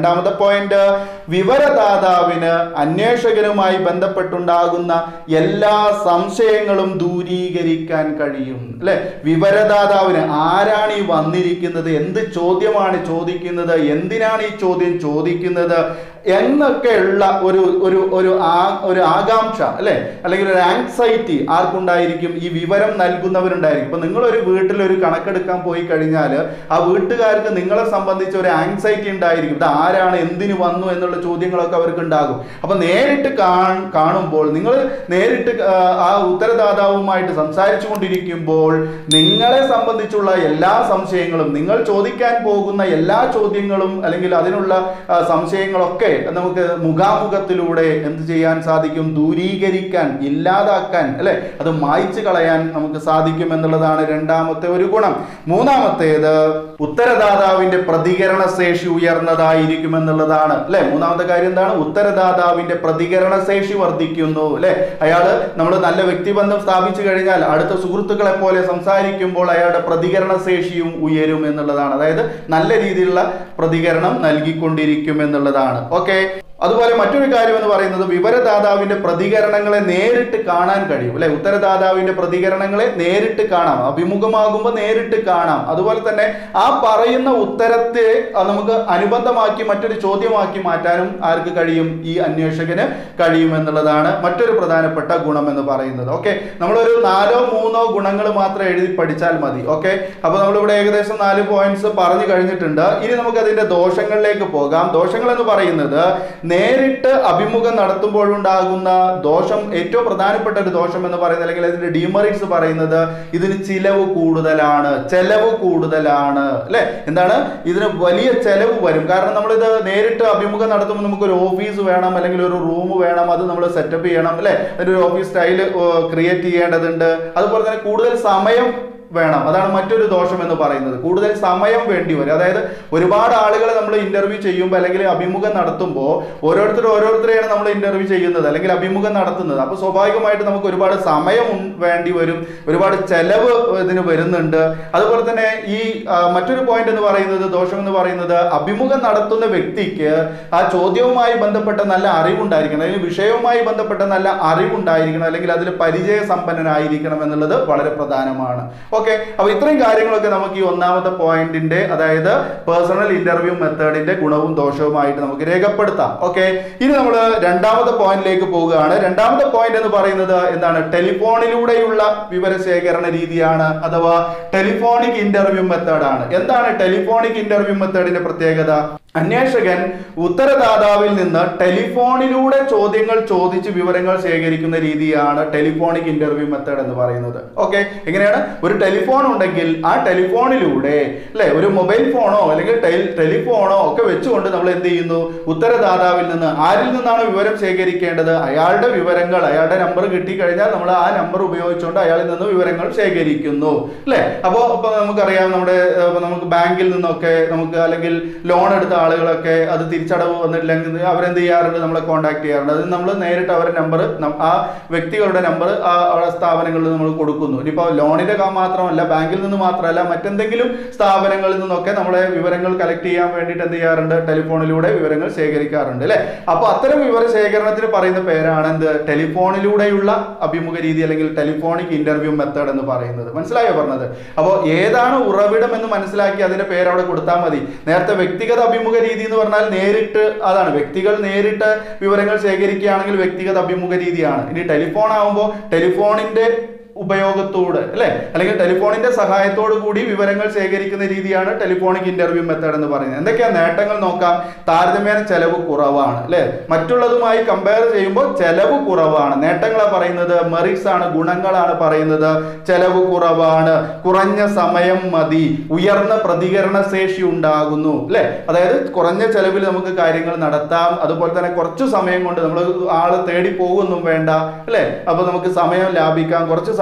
രണ്ടാമത്തെ പോയിന്റ് വിവരദാതാവിന് അന്വേഷകനുമായി ബന്ധപ്പെട്ടുണ്ടാകുന്ന എല്ലാ സംശയങ്ങളും ദൂരീകരിക്കാൻ കഴിയും അല്ലെ വിവരദാതാവിന് ആരാണ് ഈ വന്നിരിക്കുന്നത് എന്ത് ചോദ്യമാണ് ചോദിക്കുന്നത് എന്തിനാണ് ഈ ചോദ്യം ചോദിക്കുന്നത് എന്നൊക്കെയുള്ള ഒരു ഒരു ഒരു ആ ഒരു ആകാംക്ഷ അല്ലെ അല്ലെങ്കിൽ ഒരു ആങ്സൈറ്റി ആർക്കുണ്ടായിരിക്കും ഈ വിവരം നൽകുന്നവരുണ്ടായിരിക്കും ഇപ്പൊ നിങ്ങളൊരു വീട്ടിൽ ഒരു കണക്കെടുക്കാൻ പോയി കഴിഞ്ഞാൽ ആ വീട്ടുകാർക്ക് നിങ്ങളെ സംബന്ധിച്ച് ഒരു ആങ്സൈറ്റി ഉണ്ടായിരിക്കും ഇത് ആരാണ് എന്തിനു വന്നു എന്നുള്ള ചോദ്യങ്ങളൊക്കെ അവർക്ക് ഉണ്ടാകും അപ്പൊ നേരിട്ട് കാൺ- കാണുമ്പോൾ നിങ്ങൾ നേരിട്ട് ആ, ആ ഉത്തരദാതാവുമായിട്ട് സംസാരിച്ചു കൊണ്ടിരിക്കുമ്പോൾ നിങ്ങളെ സംബന്ധിച്ചുള്ള എല്ലാ സംശയങ്ങളും നിങ്ങൾ ചോദിക്കാൻ പോകുന്ന എല്ലാ ചോദ്യങ്ങളും അല്ലെങ്കിൽ അതിനുള്ള ആ, സംശയങ്ങളൊക്കെ നമുക്ക് മുഖാമുഖത്തിലൂടെ എന്ത് ചെയ്യാൻ സാധിക്കും ദൂരീകരിക്കാൻ ഇല്ലാതാക്കാൻ അല്ലെ അത് മായ്ച്ചു കളയാൻ നമുക്ക് സാധിക്കും എന്നുള്ളതാണ് രണ്ടാമത്തെ ഒരു ഗുണം മൂന്നാമത്തേത് ഉത്തരദാതാവിന്റെ പ്രതികരണ ശേഷി ഉയർന്നതായിരിക്കും എന്നുള്ളതാണ് അല്ലെ മൂന്നാമത്തെ കാര്യം എന്താണ് ഉത്തരദാതാവിന്റെ പ്രതികരണ ശേഷി വർദ്ധിക്കുന്നു അല്ലെ അയാള് നമ്മൾ നല്ല വ്യക്തിബന്ധം സ്ഥാപിച്ചു കഴിഞ്ഞാൽ അടുത്ത സുഹൃത്തുക്കളെ പോലെ സംസാരിക്കുമ്പോൾ അയാളുടെ പ്രതികരണ ശേഷിയും ഉയരും എന്നുള്ളതാണ് അതായത് നല്ല രീതിയിലുള്ള പ്രതികരണം നൽകിക്കൊണ്ടിരിക്കും എന്നുള്ളതാണ് ഓക്കെ അതുപോലെ മറ്റൊരു കാര്യം എന്ന് പറയുന്നത് വിവരദാതാവിന്റെ പ്രതികരണങ്ങളെ നേരിട്ട് കാണാൻ കഴിയും അല്ലെ ഉത്തരദാതാവിന്റെ പ്രതികരണങ്ങളെ നേരിട്ട് കാണാം അഭിമുഖമാകുമ്പോൾ നേരിട്ട് കാണാം അതുപോലെ തന്നെ ആ പറയുന്ന ഉത്തരത്തെ ആ നമുക്ക് അനുബന്ധമാക്കി മറ്റൊരു ചോദ്യമാക്കി മാറ്റാനും ആർക്ക് കഴിയും ഈ അന്വേഷകന് കഴിയും എന്നുള്ളതാണ് മറ്റൊരു പ്രധാനപ്പെട്ട ഗുണം എന്ന് പറയുന്നത് ഓക്കെ നമ്മളൊരു നാലോ മൂന്നോ ഗുണങ്ങൾ മാത്രം എഴുതി പഠിച്ചാൽ മതി ഓക്കെ അപ്പൊ നമ്മളിവിടെ ഏകദേശം നാല് പോയിന്റ്സ് പറഞ്ഞു കഴിഞ്ഞിട്ടുണ്ട് ഇനി നമുക്ക് അതിന്റെ ദോഷങ്ങളിലേക്ക് പോകാം ദോഷങ്ങൾ എന്ന് പറയുന്നത് നേരിട്ട് അഭിമുഖം നടത്തുമ്പോഴുണ്ടാകുന്ന ദോഷം ഏറ്റവും പ്രധാനപ്പെട്ട ഒരു ദോഷം എന്ന് പറയുന്നത് അല്ലെങ്കിൽ അതിന്റെ ഡിമറിറ്റ്സ് പറയുന്നത് ഇതിന് ചിലവ് കൂടുതലാണ് ചെലവ് കൂടുതലാണ് അല്ലെ എന്താണ് ഇതിന് വലിയ ചെലവ് വരും കാരണം നമ്മളിത് നേരിട്ട് അഭിമുഖം നടത്തുമ്പോൾ നമുക്ക് ഒരു ഓഫീസ് വേണം അല്ലെങ്കിൽ ഒരു റൂം വേണം അത് നമ്മൾ സെറ്റപ്പ് ചെയ്യണം അല്ലെ അതിന്റെ ഒരു ഓഫീസ് സ്റ്റൈൽ ക്രിയേറ്റ് ചെയ്യേണ്ടതുണ്ട് അതുപോലെ തന്നെ കൂടുതൽ സമയം വേണം അതാണ് മറ്റൊരു ദോഷം എന്ന് പറയുന്നത് കൂടുതൽ സമയം വേണ്ടി വരും അതായത് ഒരുപാട് ആളുകളെ നമ്മൾ ഇന്റർവ്യൂ ചെയ്യുമ്പോൾ അല്ലെങ്കിൽ അഭിമുഖം നടത്തുമ്പോൾ ഓരോരുത്തർ ഓരോരുത്തരെയാണ് നമ്മൾ ഇന്റർവ്യൂ ചെയ്യുന്നത് അല്ലെങ്കിൽ അഭിമുഖം നടത്തുന്നത് അപ്പോൾ സ്വാഭാവികമായിട്ട് നമുക്ക് ഒരുപാട് സമയം ഉൺ- വേണ്ടി വരും ഒരുപാട് ചെലവ് ഇതിന് വരുന്നുണ്ട് അതുപോലെ തന്നെ ഈ ആ, മറ്റൊരു പോയിന്റ് എന്ന് പറയുന്നത് ദോഷം എന്ന് പറയുന്നത് അഭിമുഖം നടത്തുന്ന വ്യക്തിക്ക് ആ ചോദ്യവുമായി ബന്ധപ്പെട്ട നല്ല അറിവുണ്ടായിരിക്കണം അല്ലെങ്കിൽ വിഷയവുമായി ബന്ധപ്പെട്ട നല്ല അറിവുണ്ടായിരിക്കണം അല്ലെങ്കിൽ അതിൽ പരിചയ സമ്പന്നനായിരിക്കണം എന്നുള്ളത് വളരെ പ്രധാനമാണ് ഓക്കെ അപ്പൊ ഇത്രയും കാര്യങ്ങളൊക്കെ നമുക്ക് ഈ ഒന്നാമത്തെ പോയിന്റിന്റെ അതായത് പേഴ്സണൽ ഇന്റർവ്യൂ മെത്തേഡിന്റെ ഗുണവും ദോഷവുമായിട്ട് നമുക്ക് രേഖപ്പെടുത്താം ഓക്കെ ഇനി നമ്മൾ രണ്ടാമത്തെ പോയിന്റിലേക്ക് പോവുകയാണ് രണ്ടാമത്തെ പോയിന്റ് എന്ന് പറയുന്നത് എന്താണ് ടെലിഫോണിലൂടെയുള്ള വിവരശേഖരണ രീതിയാണ് അഥവാ ടെലിഫോണിക് ഇന്റർവ്യൂ മെത്തേഡാണ് എന്താണ് ടെലിഫോണിക് ഇന്റർവ്യൂ മെത്തേഡിന്റെ പ്രത്യേകത അന്വേഷകൻ ഉത്തരദാതാവിൽ നിന്ന് ടെലിഫോണിലൂടെ ചോദ്യങ്ങൾ ചോദിച്ച് വിവരങ്ങൾ ശേഖരിക്കുന്ന രീതിയാണ് ടെലിഫോണിക് ഇന്റർവ്യൂ മെത്തേഡ് എന്ന് പറയുന്നത് ഓക്കെ എങ്ങനെയാണ് ഒരു ടെലിഫോൺ ഉണ്ടെങ്കിൽ ആ ടെലിഫോണിലൂടെ അല്ലെ ഒരു മൊബൈൽ ഫോണോ അല്ലെങ്കിൽ ടെൽ- ടെലിഫോണോ ഒക്കെ വെച്ചുകൊണ്ട് നമ്മൾ എന്ത് ചെയ്യുന്നു ഉത്തരദാതാവിൽ നിന്ന് ആരിൽ നിന്നാണ് വിവരം ശേഖരിക്കേണ്ടത് അയാളുടെ വിവരങ്ങൾ അയാളുടെ നമ്പർ കിട്ടിക്കഴിഞ്ഞാൽ നമ്മൾ ആ നമ്പർ ഉപയോഗിച്ചുകൊണ്ട് അയാളിൽ നിന്ന് വിവരങ്ങൾ ശേഖരിക്കുന്നു അല്ലെ അപ്പോൾ ഇപ്പൊ നമുക്കറിയാം നമ്മുടെ ഏർ, ഇപ്പൊ നമുക്ക് ബാങ്കിൽ നിന്നൊക്കെ നമുക്ക് അല്ലെങ്കിൽ ലോൺ എടുത്ത ആളുകളൊക്കെ അത് തിരിച്ചടവ് വന്നിട്ടില്ലെങ്കിൽ അവരെന്ത് ചെയ്യാറുണ്ട് നമ്മളെ കോൺടാക്ട് ചെയ്യാറുണ്ട് അത് നമ്മൾ നേരിട്ട് അവരുടെ നമ്പർ ആ വ്യക്തികളുടെ നമ്പർ ആ അവിടെ സ്ഥാപനങ്ങളിൽ നമ്മൾ കൊടുക്കുന്നു ഇനിയിപ്പോൾ ലോണിന്റെ കാ- മാത്രമല്ല ബാങ്കിൽ നിന്ന് മാത്രമല്ല മറ്റെന്തെങ്കിലും സ്ഥാപനങ്ങളിൽ നിന്നൊക്കെ നമ്മളെ വിവരങ്ങൾ കളക്ട് ചെയ്യാൻ വേണ്ടിയിട്ട് എന്ത് ചെയ്യാറുണ്ട് ടെലിഫോണിലൂടെ വിവരങ്ങൾ ശേഖരിക്കാറുണ്ട് അല്ലെ അപ്പൊ അത്തരം വിവര ശേഖരണത്തിന് പറയുന്ന പേരാണ് എന്ത് ടെലിഫോണിലൂടെയുള്ള അഭിമുഖ രീതി അല്ലെങ്കിൽ ടെലിഫോണിക് ഇന്റർവ്യൂ മെത്തേഡ് എന്ന് പറയുന്നത് മനസ്സിലായോ പറഞ്ഞത് അപ്പോൾ ഏതാണ് ഉറവിടം എന്ന് മനസ്സിലാക്കി അതിന്റെ പേര് അവിടെ കൊടുത്താൽ മതി നേരത്തെ വ്യക്തിഗത അഭിമുഖ രീതി എന്ന് പറഞ്ഞാൽ നേരിട്ട് അതാണ് വ്യക്തികൾ നേരിട്ട് വിവരങ്ങൾ ശേഖരിക്കുകയാണെങ്കിൽ വ്യക്തിഗത അഭിമുഖ രീതിയാണ് ഇനി ടെലിഫോൺ ആകുമ്പോൾ ടെലിഫോണിന്റെ ഉപയോഗത്തോട് അല്ലെ അല്ലെങ്കിൽ ടെലിഫോണിന്റെ സഹായത്തോടു കൂടി വിവരങ്ങൾ ശേഖരിക്കുന്ന രീതിയാണ് ടെലിഫോണിക് ഇന്റർവ്യൂ മെത്തേഡ് എന്ന് പറയുന്നത് എന്തൊക്കെയാ നേട്ടങ്ങൾ നോക്കാം താരതമ്യേന ചെലവ് കുറവാണ് അല്ലെ മറ്റുള്ളതുമായി കമ്പയർ ചെയ്യുമ്പോൾ ചെലവ് കുറവാണ് നേട്ടങ്ങളാണ് പറയുന്നത് മെറിറ്റ്സ് ആണ് ഗുണങ്ങളാണ് പറയുന്നത് ചെലവ് കുറവാണ് കുറഞ്ഞ സമയം മതി ഉയർന്ന പ്രതികരണ ശേഷി ഉണ്ടാകുന്നു അല്ലെ അതായത് കുറഞ്ഞ ചെലവിൽ നമുക്ക് കാര്യങ്ങൾ നടത്താം അതുപോലെ തന്നെ കുറച്ചു സമയം കൊണ്ട് നമ്മൾ ആള് തേടി പോകുന്നും വേണ്ട അല്ലെ അപ്പൊ നമുക്ക് സമയം ലാഭിക്കാം കുറച്ച്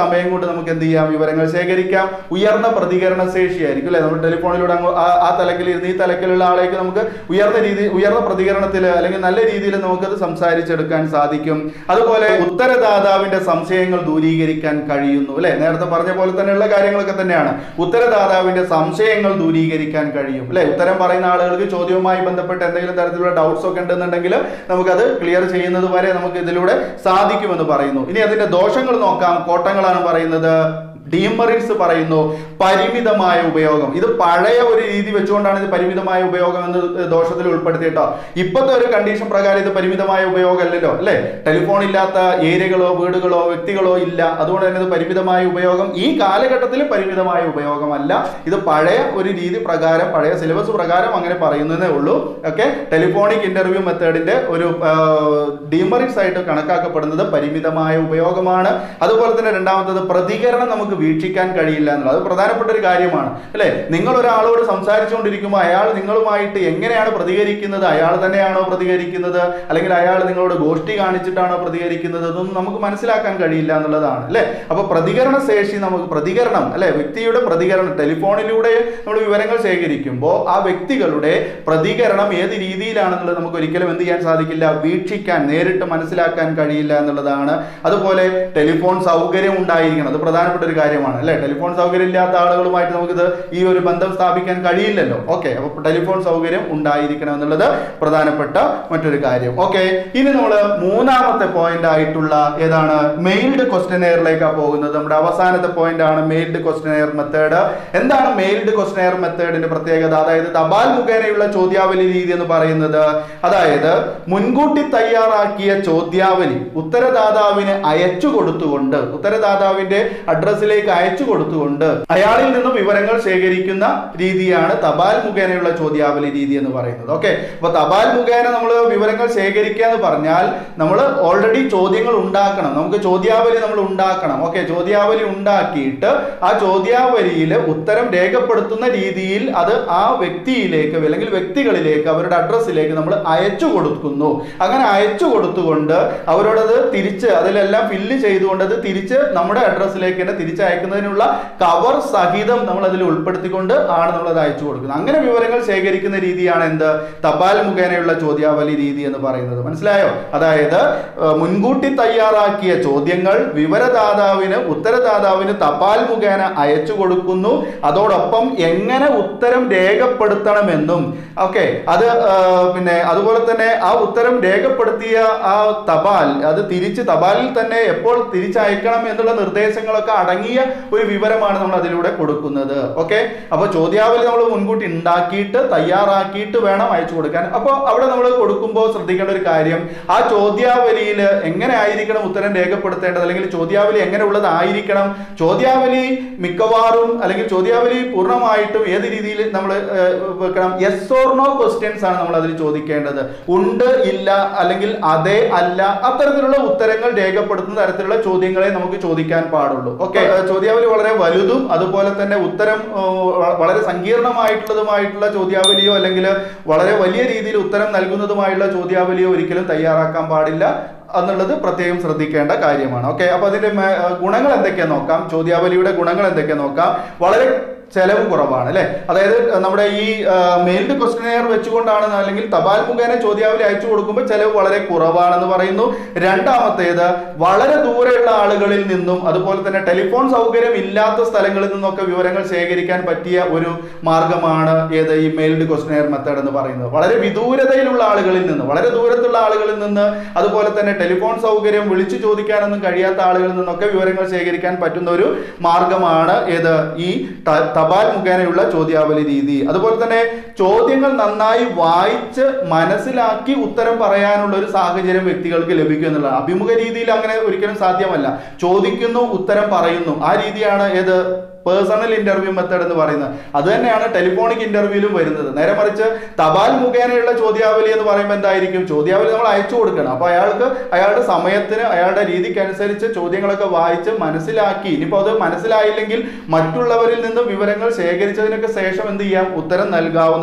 സമയം കൊണ്ട് നമുക്ക് എന്ത് ചെയ്യാം വിവരങ്ങൾ ശേഖരിക്കാം ഉയർന്ന പ്രതികരണ ശേഷിയായിരിക്കും അല്ലെ നമ്മൾ ടെലിഫോണിലൂടെ അങ്ങ് ആ- ആ തലക്കിൽ ഇരുന്ന് ഈ തലക്കിലുള്ള ആളേക്ക് നമുക്ക് ഉയർന്ന രീതി ഉയർന്ന പ്രതികരണത്തിൽ അല്ലെങ്കിൽ നല്ല രീതിയിൽ നമുക്കത് സംസാരിച്ചെടുക്കാൻ സാധിക്കും അതുപോലെ ഉത്തരദാതാവിന്റെ സംശയങ്ങൾ ദൂരീകരിക്കാൻ കഴിയുന്നു അല്ലെ നേരത്തെ പറഞ്ഞ പോലെ തന്നെയുള്ള കാര്യങ്ങളൊക്കെ തന്നെയാണ് ഉത്തരദാതാവിന്റെ സംശയങ്ങൾ ദൂരീകരിക്കാൻ കഴിയും അല്ലെ ഉത്തരം പറയുന്ന ആളുകൾക്ക് ചോദ്യവുമായി ബന്ധപ്പെട്ട് എന്തെങ്കിലും തരത്തിലുള്ള ഡൗട്ട്സ് ഒക്കെ ഉണ്ടെന്നുണ്ടെങ്കിൽ നമുക്കത് ക്ലിയർ ചെയ്യുന്നത് വരെ നമുക്ക് ഇതിലൂടെ സാധിക്കുമെന്ന് പറയുന്നു ഇനി അതിന്റെ ദോഷങ്ങൾ നോക്കാം കോട്ടങ്ങളാണ് പറയുന്നത് ഡീമറിറ്റ്സ് പറയുന്നു പരിമിതമായ ഉപയോഗം ഇത് പഴയ ഒരു രീതി വെച്ചുകൊണ്ടാണ് ഇത് പരിമിതമായ ഉപയോഗം എന്ന് ദോഷത്തിൽ ഉൾപ്പെടുത്തിയിട്ടോ ഇപ്പോഴത്തെ ഒരു കണ്ടീഷൻ പ്രകാരം ഇത് പരിമിതമായ ഉപയോഗം അല്ലല്ലോ അല്ലെ ടെലിഫോൺ ഇല്ലാത്ത ഏരിയകളോ വീടുകളോ വ്യക്തികളോ ഇല്ല അതുകൊണ്ട് തന്നെ ഇത് പരിമിതമായ ഉപയോഗം ഈ കാലഘട്ടത്തിൽ പരിമിതമായ ഉപയോഗമല്ല ഇത് പഴയ ഒരു രീതി പ്രകാരം പഴയ സിലബസ് പ്രകാരം അങ്ങനെ പറയുന്നതേ ഉള്ളൂ ഓക്കെ ടെലിഫോണിക് ഇന്റർവ്യൂ മെത്തേഡിന്റെ ഒരു ഡീമറിറ്റ്സ് ആയിട്ട് കണക്കാക്കപ്പെടുന്നത് പരിമിതമായ ഉപയോഗമാണ് അതുപോലെ തന്നെ രണ്ടാമത്തത് പ്രതികരണം നമുക്ക് വീക്ഷിക്കാൻ കഴിയില്ല എന്നുള്ളത് അത് പ്രധാനപ്പെട്ട ഒരു കാര്യമാണ് അല്ലെ നിങ്ങൾ ഒരാളോട് സംസാരിച്ചുകൊണ്ടിരിക്കുമ്പോൾ അയാൾ നിങ്ങളുമായിട്ട് എങ്ങനെയാണ് പ്രതികരിക്കുന്നത് അയാൾ തന്നെയാണോ പ്രതികരിക്കുന്നത് അല്ലെങ്കിൽ അയാൾ നിങ്ങളോട് ഗോഷ്ടി കാണിച്ചിട്ടാണോ പ്രതികരിക്കുന്നത് ഇതൊന്നും നമുക്ക് മനസ്സിലാക്കാൻ കഴിയില്ല എന്നുള്ളതാണ് അല്ലെ അപ്പൊ പ്രതികരണ ശേഷി നമുക്ക് പ്രതികരണം അല്ലെ വ്യക്തിയുടെ പ്രതികരണം ടെലിഫോണിലൂടെ നമ്മൾ വിവരങ്ങൾ ശേഖരിക്കുമ്പോൾ ആ വ്യക്തികളുടെ പ്രതികരണം ഏത് രീതിയിലാണെന്നുള്ളത് നമുക്ക് ഒരിക്കലും എന്ത് ചെയ്യാൻ സാധിക്കില്ല വീക്ഷിക്കാൻ നേരിട്ട് മനസ്സിലാക്കാൻ കഴിയില്ല എന്നുള്ളതാണ് അതുപോലെ ടെലിഫോൺ സൗകര്യം ഉണ്ടായിരിക്കണം അത് പ്രധാനപ്പെട്ട ഒരു കാര്യമാണ് അല്ലെ ടെലിഫോൺ സൗകര്യം ഇല്ലാത്ത ആളുകളുമായിട്ട് നമുക്കിത് ഈ ഒരു ബന്ധം സ്ഥാപിക്കാൻ കഴിയില്ലല്ലോ ഓക്കെ അപ്പൊ ടെലിഫോൺ സൗകര്യം ഉണ്ടായിരിക്കണം എന്നുള്ളത് പ്രധാനപ്പെട്ട മറ്റൊരു കാര്യം ഓക്കെ ഇനി നമ്മൾ മൂന്നാമത്തെ പോയിന്റ് ആയിട്ടുള്ള ഏതാണ് മെയിൽഡ് ക്വസ്റ്റനെയറിലേക്കാണ് പോകുന്നത് നമ്മുടെ അവസാനത്തെ പോയിന്റ് ആണ് മെയിൽഡ് ക്വസ്റ്റനെയർ മെത്തേഡ് എന്താണ് മെയിൽഡ് ക്വസ്റ്റനെയർ മെത്തേഡിന്റെ പ്രത്യേകത അതായത് തപാൽ മുഖേനയുള്ള ചോദ്യാവലി രീതി എന്ന് പറയുന്നത് അതായത് മുൻകൂട്ടി തയ്യാറാക്കിയ ചോദ്യാവലി ഉത്തരദാതാവിന് അയച്ചു കൊടുത്തുകൊണ്ട് ഉത്തരദാതാവിന്റെ അഡ്രസ്സിലേക്ക് അയച്ചു കൊടുത്തുകൊണ്ട് അയാളിൽ നിന്ന് വിവരങ്ങൾ ശേഖരിക്കുന്ന രീതിയാണ് തപാൽ മുഖേനയുള്ള ചോദ്യാവലി രീതി എന്ന് പറയുന്നത് ഓക്കെ അപ്പൊ തപാൽ മുഖേന നമ്മൾ വിവരങ്ങൾ ശേഖരിക്കുക എന്ന് പറഞ്ഞാൽ നമ്മൾ ഓൾറെഡി ചോദ്യങ്ങൾ ഉണ്ടാക്കണം നമുക്ക് ചോദ്യാവലി നമ്മൾ ഉണ്ടാക്കണം ഓക്കെ ചോദ്യാവലി ഉണ്ടാക്കിയിട്ട് ആ ചോദ്യാവലിയിൽ ഉത്തരം രേഖപ്പെടുത്തുന്ന രീതിയിൽ അത് ആ വ്യക്തിയിലേക്ക് അല്ലെങ്കിൽ വ്യക്തികളിലേക്ക് അവരുടെ അഡ്രസ്സിലേക്ക് നമ്മൾ അയച്ചു കൊടുക്കുന്നു അങ്ങനെ അയച്ചു കൊടുത്തുകൊണ്ട് അവരോടത് തിരിച്ച് അതിലെല്ലാം ഫില്ല് ചെയ്തുകൊണ്ട് അത് തിരിച്ച് നമ്മുടെ അഡ്രസ്സിലേക്ക് തന്നെ തിരിച്ചയക്കുന്നതിനുള്ള കവർ സഹിതം നമ്മൾ അതിൽ ഉൾപ്പെടുത്തിക്കൊണ്ട് ആണ് നമ്മൾ അത് അയച്ചു കൊടുക്കുന്നത് അങ്ങനെ വിവരങ്ങൾ ശേഖരിക്കുന്ന രീതിയാണ് എന്ത് തപാൽ മുഖേനയുള്ള ചോദ്യാവലി രീതി എന്ന് പറയുന്നത് മനസ്സിലായോ അതായത് ഏർ, മുൻകൂട്ടി തയ്യാറാക്കിയ ചോദ്യങ്ങൾ വിവരദാതാവിന് ഉത്തരദാതാവിന് തപാൽ മുഖേന അയച്ചു കൊടുക്കുന്നു അതോടൊപ്പം എങ്ങനെ ഉത്തരം രേഖപ്പെടുത്തണമെന്നും ഓക്കെ അത് ആ, പിന്നെ അതുപോലെ തന്നെ ആ ഉത്തരം രേഖപ്പെടുത്തിയ ആ തപാൽ അത് തിരിച്ച് തപാലിൽ തന്നെ എപ്പോൾ തിരിച്ചയക്കണം എന്നുള്ള നിർദ്ദേശങ്ങളൊക്കെ അടങ്ങിയ ഒരു വിവരമാണ് നമ്മൾ അതിലൂടെ കൊടുക്കുന്നത് ഓക്കെ അപ്പോൾ ചോദ്യാവലി നമ്മൾ മുൻകൂട്ടി ഉണ്ടാക്കിയിട്ട് തയ്യാറാക്കിയിട്ട് വേണം അയച്ചു കൊടുക്കാൻ അപ്പോൾ അവിടെ നമ്മൾ കൊടുക്കുമ്പോൾ ശ്രദ്ധിക്കേണ്ട ഒരു കാര്യം ആ ചോദ്യാവലിയിൽ എങ്ങനെ ആയിരിക്കണം ഉത്തരം രേഖപ്പെടുത്തേണ്ടത് അല്ലെങ്കിൽ ചോദ്യാവലി എങ്ങനെ ഉള്ളതായിരിക്കണം ചോദ്യാവലി മിക്കവാറും അല്ലെങ്കിൽ ചോദ്യാവലി പൂർണ്ണമായിട്ടും ഏത് രീതിയിൽ നമ്മൾ വെക്കണം യെസ് ഓർ നോ ക്വസ്റ്റ്യൻസ് ആണ് നമ്മൾ അതിൽ ചോദിക്കേണ്ടത് ഉണ്ട് ഇല്ല അല്ലെങ്കിൽ അതെ അല്ല അത്തരത്തിലുള്ള ഉത്തരങ്ങൾ രേഖപ്പെടുത്തുന്ന തരത്തിലുള്ള ചോദ്യങ്ങളെ നമുക്ക് ചോദിക്കാൻ പാടുള്ളൂ ഓക്കെ ചോദ്യാവലി വളരെ വലുതും അതുപോലെ തന്നെ ഉത്തരം ആ, വ- വളരെ സങ്കീർണമായിട്ടുള്ളതുമായിട്ടുള്ള ചോദ്യാവലിയോ അല്ലെങ്കിൽ വളരെ വലിയ രീതിയിൽ ഉത്തരം നൽകുന്നതുമായുള്ള ചോദ്യാവലിയോ ഒരിക്കലും തയ്യാറാക്കാൻ പാടില്ല എന്നുള്ളത് പ്രത്യേകം ശ്രദ്ധിക്കേണ്ട കാര്യമാണ് ഓക്കെ അപ്പൊ അതിന്റെ മേ- ഗുണങ്ങൾ എന്തൊക്കെയാ നോക്കാം ചോദ്യാവലിയുടെ ഗുണങ്ങൾ എന്തൊക്കെയാ നോക്കാം വളരെ ചെലവ് കുറവാണ് അല്ലെ അതായത് നമ്മുടെ ഈ മെയിൽഡ് ക്വസ്റ്റനെയർ വെച്ചുകൊണ്ടാണ് അല്ലെങ്കിൽ തപാൽ മുഖേന ചോദ്യാവലി അയച്ചു കൊടുക്കുമ്പോൾ ചെലവ് വളരെ കുറവാണെന്ന് പറയുന്നു രണ്ടാമത്തേത് വളരെ ദൂരെയുള്ള ആളുകളിൽ നിന്നും അതുപോലെ തന്നെ ടെലിഫോൺ സൗകര്യം ഇല്ലാത്ത സ്ഥലങ്ങളിൽ നിന്നൊക്കെ വിവരങ്ങൾ ശേഖരിക്കാൻ പറ്റിയ ഒരു മാർഗമാണ് ഏത് ഈ മെയിൽഡ് ക്വസ്റ്റനെയർ മെത്തേഡ് എന്ന് പറയുന്നത് വളരെ വിദൂരതയിലുള്ള ആളുകളിൽ നിന്ന് വളരെ ദൂരത്തുള്ള ആളുകളിൽ നിന്ന് അതുപോലെ തന്നെ ടെലിഫോൺ സൗകര്യം വിളിച്ചു ചോദിക്കാനൊന്നും കഴിയാത്ത ആളുകളിൽ നിന്നൊക്കെ വിവരങ്ങൾ ശേഖരിക്കാൻ പറ്റുന്ന ഒരു മാർഗമാണ് ഏത് ഈ ത- തപാൽ മുഖേനയുള്ള ചോദ്യാവലി രീതി അതുപോലെ തന്നെ ചോദ്യങ്ങൾ നന്നായി വായിച്ച് മനസ്സിലാക്കി ഉത്തരം പറയാനുള്ള ഒരു സാഹചര്യം വ്യക്തികൾക്ക് ലഭിക്കും എന്നുള്ളതാണ് അഭിമുഖ രീതിയിൽ അങ്ങനെ ഒരിക്കലും സാധ്യമല്ല ചോദിക്കുന്നു ഉത്തരം പറയുന്നു ആ രീതിയാണ് ഏത് പേഴ്സണൽ ഇന്റർവ്യൂ മെത്തേഡ് എന്ന് പറയുന്നത് അത് തന്നെയാണ് ടെലിഫോണിക് ഇന്റർവ്യൂവിലും വരുന്നത് നേരെ മറിച്ച് തപാൽ മുഖേനയുള്ള ചോദ്യാവലി എന്ന് പറയുമ്പോൾ എന്തായിരിക്കും ചോദ്യാവലി നമ്മൾ അയച്ചു കൊടുക്കണം അപ്പൊ അയാൾക്ക് അയാളുടെ സമയത്തിന് അയാളുടെ രീതിക്ക് അനുസരിച്ച് ചോദ്യങ്ങളൊക്കെ വായിച്ച് മനസ്സിലാക്കി ഇനിയിപ്പോൾ അത് മനസ്സിലായില്ലെങ്കിൽ മറ്റുള്ളവരിൽ നിന്ന് വിവരങ്ങൾ ശേഖരിച്ചതിനൊക്കെ ശേഷം എന്ത് ചെയ്യാം ഉത്തരം നൽകാവുന്നതാണ്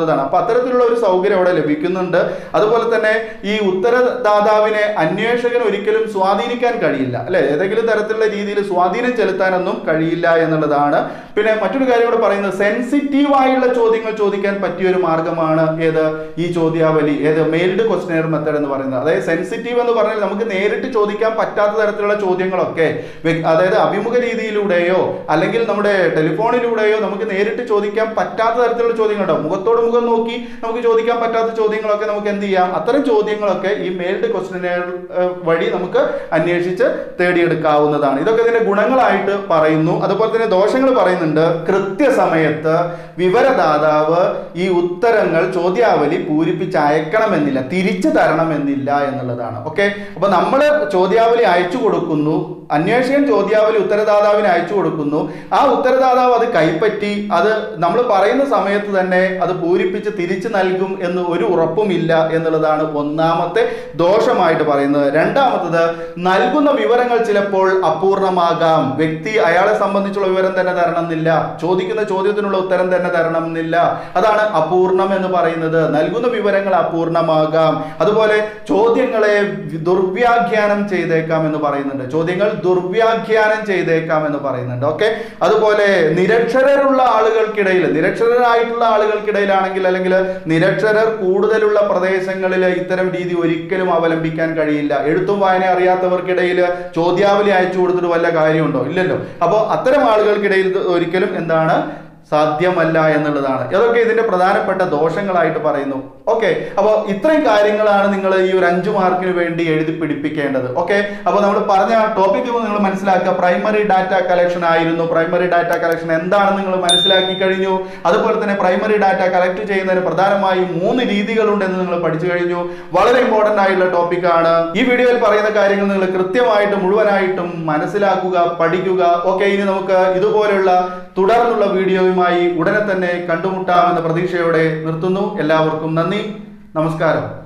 എടുക്കാവുന്നതാണ് അപ്പൊ അത്തരത്തിലുള്ള ഒരു സൗകര്യം അവിടെ ലഭിക്കുന്നുണ്ട് അതുപോലെ തന്നെ ഈ ഉത്തരദാതാവിനെ അന്വേഷകന് ഒരിക്കലും സ്വാധീനിക്കാൻ കഴിയില്ല അല്ലെ ഏതെങ്കിലും തരത്തിലുള്ള രീതിയിൽ സ്വാധീനം ചെലുത്താനൊന്നും കഴിയില്ല എന്നുള്ളതാണ് പിന്നെ മറ്റൊരു കാര്യം കൂടെ പറയുന്നത് സെൻസിറ്റീവ് ആയുള്ള ചോദ്യങ്ങൾ ചോദിക്കാൻ പറ്റിയ ഒരു മാർഗമാണ് ഏത് ഈ ചോദ്യാവലി ഏത് മെയിൽഡ് ക്വസ്റ്റനെയർ മെത്തേഡ് എന്ന് പറയുന്നത് അതായത് സെൻസിറ്റീവ് എന്ന് പറഞ്ഞാൽ നമുക്ക് നേരിട്ട് ചോദിക്കാൻ പറ്റാത്ത തരത്തിലുള്ള ചോദ്യങ്ങളൊക്കെ വ്യ- അതായത് അഭിമുഖ രീതിയിലൂടെയോ അല്ലെങ്കിൽ നമ്മുടെ ടെലിഫോണിലൂടെയോ നമുക്ക് നേരിട്ട് ചോദിക്കാൻ പറ്റാത്ത തരത്തിലുള്ള ചോദ്യങ്ങളുണ്ടാവും മുഖത്തോട് മുഖം നോക്കി നമുക്ക് ചോദിക്കാൻ പറ്റാത്ത ചോദ്യങ്ങളൊക്കെ നമുക്ക് എന്ത് ചെയ്യാം അത്തരം ചോദ്യങ്ങളൊക്കെ ഈ മെയിൽഡ് ക്വസ്റ്റനെയർ വഴി നമുക്ക് അന്വേഷിച്ച് തേടിയെടുക്കാവുന്നതാണ് ഇതൊക്കെ ഇതിന്റെ ഗുണങ്ങളായിട്ട് പറയുന്നു അതുപോലെ തന്നെ ദോഷങ്ങൾ പറയുന്നുണ്ട് കൃത്യസമയത്ത് വിവരദാതാവ് ഈ ഉത്തരങ്ങൾ ചോദ്യാവലി പൂരിപ്പിച്ച് അയക്കണമെന്നില്ല തിരിച്ചു തരണമെന്നില്ല എന്നുള്ളതാണ് ഓക്കെ അപ്പൊ നമ്മൾ ചോദ്യാവലി അയച്ചു കൊടുക്കുന്നു അന്വേഷകൻ ചോദ്യാവലി ഉത്തരദാതാവിന് അയച്ചു കൊടുക്കുന്നു ആ ഉത്തരദാതാവ് അത് കൈപ്പറ്റി അത് നമ്മൾ പറയുന്ന സമയത്ത് തന്നെ അത് പൂരിപ്പിച്ച് തിരിച്ചു നൽകും എന്ന് ഒരു ഉറപ്പുമില്ല എന്നുള്ളതാണ് ഒന്നാമത്തെ ദോഷമായിട്ട് പറയുന്നത് രണ്ടാമത്തത് നൽകുന്ന വിവരങ്ങൾ ചിലപ്പോൾ അപൂർണമാകാം വ്യക്തി അയാളെ സംബന്ധിച്ചുള്ള വിവരം തന്നെ തരണമെന്നില്ല ചോദിക്കുന്ന ചോദ്യത്തിനുള്ള ഉത്തരം തന്നെ തരണമെന്നില്ല അതാണ് അപൂർണം എന്ന് പറയുന്നത് നൽകുന്ന വിവരങ്ങൾ അപൂർണമാകാം അതുപോലെ ചോദ്യങ്ങളെ ദുർവ്യാഖ്യാനം ചെയ്തേക്കാം എന്ന് പറയുന്നുണ്ട് ചോദ്യങ്ങൾ ദുർവ്യാഖ്യാനം ചെയ്തേക്കാം എന്ന് പറയുന്നുണ്ട് ഓക്കെ അതുപോലെ നിരക്ഷരരുള്ള ആളുകൾക്കിടയിൽ നിരക്ഷരരായിട്ടുള്ള ആളുകൾക്കിടയിലാണെങ്കിൽ അല്ലെങ്കിൽ നിരക്ഷരർ കൂടുതലുള്ള പ്രദേശങ്ങളിൽ ഇത്തരം രീതി ഒരിക്കലും അവലംബിക്കാൻ കഴിയില്ല എഴുത്തും വായന അറിയാത്തവർക്കിടയിൽ ചോദ്യാവലി അയച്ചു കൊടുത്തിട്ട് വല്ല കാര്യമുണ്ടോ ഇല്ലല്ലോ അപ്പോൾ അത്തരം ആളുകൾക്കിടയിൽ ഇത് ഒരിക്കലും എന്താണ് സാധ്യമല്ല എന്നുള്ളതാണ് ഇതൊക്കെ ഇതിന്റെ പ്രധാനപ്പെട്ട ദോഷങ്ങളായിട്ട് പറയുന്നു ഓക്കെ അപ്പോൾ ഇത്രയും കാര്യങ്ങളാണ് നിങ്ങൾ ഈ ഒരു അഞ്ചു മാർക്കിന് വേണ്ടി എഴുതി പിടിപ്പിക്കേണ്ടത് ഓക്കെ അപ്പോൾ നമ്മൾ പറഞ്ഞ ടോപ്പിക് നിങ്ങൾ മനസ്സിലാക്കുക പ്രൈമറി ഡാറ്റ കളക്ഷൻ ആയിരുന്നു പ്രൈമറി ഡാറ്റ കളക്ഷൻ എന്താണെന്ന് നിങ്ങൾ മനസ്സിലാക്കി കഴിഞ്ഞു അതുപോലെ തന്നെ പ്രൈമറി ഡാറ്റ കളക്ട് ചെയ്യുന്നതിന് പ്രധാനമായും മൂന്ന് രീതികളുണ്ടെന്ന് നിങ്ങൾ പഠിച്ചു കഴിഞ്ഞു വളരെ ഇമ്പോർട്ടന്റ് ആയിട്ടുള്ള ടോപ്പിക്കാണ് ഈ വീഡിയോയിൽ പറയുന്ന കാര്യങ്ങൾ നിങ്ങൾ കൃത്യമായിട്ട് മുഴുവനായിട്ടും മനസ്സിലാക്കുക പഠിക്കുക ഓക്കെ ഇനി നമുക്ക് ഇതുപോലുള്ള തുടർന്നുള്ള വീഡിയോയുമായി ഉടനെ തന്നെ കണ്ടുമുട്ടാമെന്ന പ്രതീക്ഷയോടെ നിർത്തുന്നു എല്ലാവർക്കും നന്ദി നമസ്കാരം